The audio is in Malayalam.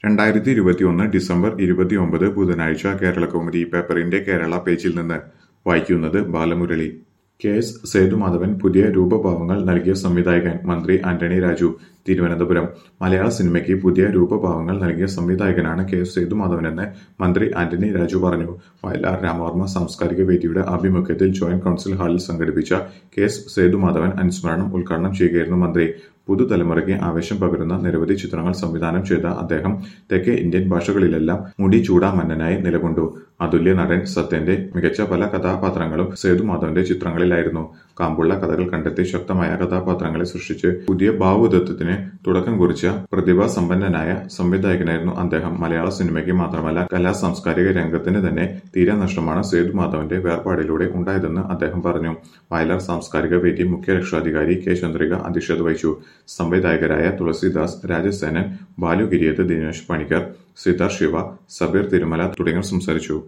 രണ്ടായിരത്തി ഇരുപത്തിയൊന്ന് ഡിസംബർ ഇരുപത്തിയൊമ്പത് ബുധനാഴ്ച കേരളകൗമുദി പേപ്പറിന്റെ കേരള പേജിൽ നിന്ന് വായിക്കുന്നത് ബാലമുരളി കെ എസ് സേതുമാധവൻ പുതിയ രൂപഭാവങ്ങൾ നൽകിയ സംവിധായകൻ മന്ത്രി ആന്റണി രാജു തിരുവനന്തപുരം മലയാള സിനിമയ്ക്ക് പുതിയ രൂപഭാവങ്ങൾ നൽകിയ സംവിധായകനാണ് കെ എസ് സേതുമാധവനെന്ന് മന്ത്രി ആന്റണി രാജു പറഞ്ഞു വയലാർ രാമവർമ്മ സാംസ്കാരിക വേദിയുടെ ആഭിമുഖ്യത്തിൽ ജോയിന്റ് കൌൺസിൽ ഹാളിൽ സംഘടിപ്പിച്ച കെ എസ് സേതുമാധവൻ അനുസ്മരണം ഉദ്ഘാടനം ചെയ്യുകയായിരുന്നു മന്ത്രി പുതുതലമുറയ്ക്ക് ആവേശം പകരുന്ന നിരവധി ചിത്രങ്ങൾ സംവിധാനം ചെയ്ത അദ്ദേഹം തെക്കേ ഇന്ത്യൻ ഭാഷകളിലെല്ലാം മുടി ചൂടാമന്നനായി നിലകൊണ്ടു അതുല്യ നടൻ സത്യന്റെ മികച്ച പല കഥാപാത്രങ്ങളും സേതുമാധവന്റെ ചിത്രങ്ങളിലായിരുന്നു കാമ്പുള്ള കഥകൾ കണ്ടെത്തി ശക്തമായ കഥാപാത്രങ്ങളെ സൃഷ്ടിച്ച് പുതിയ ഭാവുകത്വത്തിന് തുടക്കം കുറിച്ച പ്രതിഭാസമ്പന്നനായ സംവിധായകനായിരുന്നു അദ്ദേഹം മലയാള സിനിമയ്ക്ക് മാത്രമല്ല കലാ സാംസ്കാരിക രംഗത്തിന് തന്നെ തീരെ നഷ്ടമാണ് സേതുമാധവന്റെ വേർപാടിലൂടെ ഉണ്ടായതെന്ന് അദ്ദേഹം പറഞ്ഞു വയലാർ സാംസ്കാരിക വേദി മുഖ്യ രക്ഷാധികാരി കെ ചന്ദ്രിക അധ്യക്ഷത വഹിച്ചു സംവിധായകരായ തുളസിദാസ് രാജസേനൻ ബാലു ഗിരിയത്ത് ദിനേശ് പണിക്കർ സിദ്ധാർ ശിവ സബീർ തിരുമല തുടങ്ങിയവർ സംസാരിച്ചു